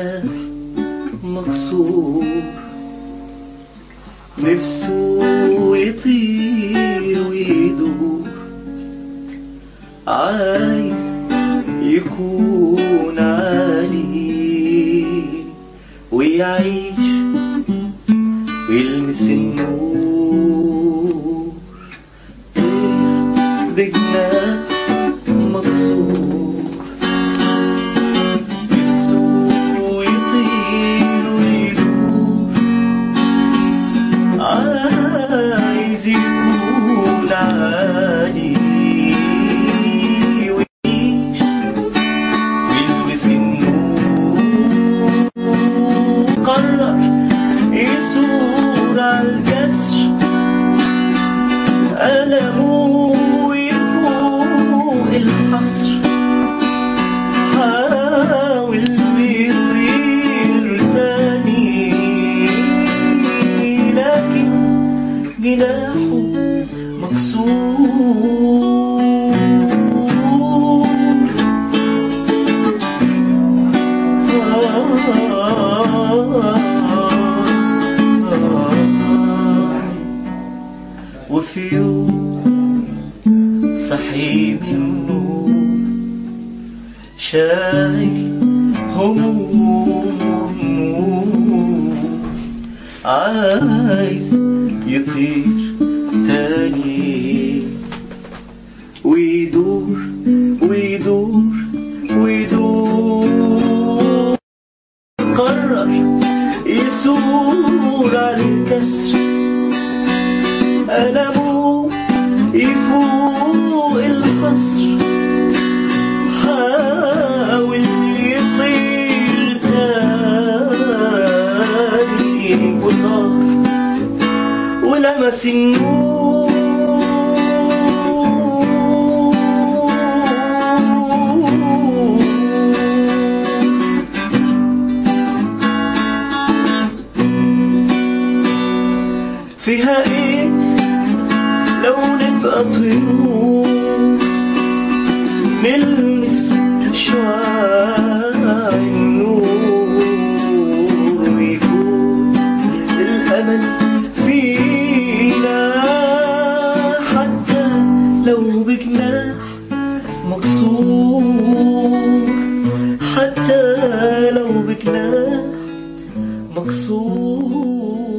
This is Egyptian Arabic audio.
بجناح مكسور نفسه يطير ويدور عايز يكون عالي ويعيش ويلمس النور طير بجناح مكسور نفسه يطير ويدور عايز يكون عالي ويعيش ويلمس النور قرر يثور على الجسر ألمه يفوق الحصر حاول بيطير تاني لكن جناحه مكسور وفي يوم صحي من النوم شايل هموم وهموم عايز يطير تاني ويدور ويدور ويدور قرر يثور على الكسر ألمه يفوق الحصر حاول يطير تاني وطار ولمس النور فيها ايه لو نبقى طيور نلمس شعاع النور ويكون الأمل فينا حتى لو بجناح مكسور حتى لو بجناح مكسور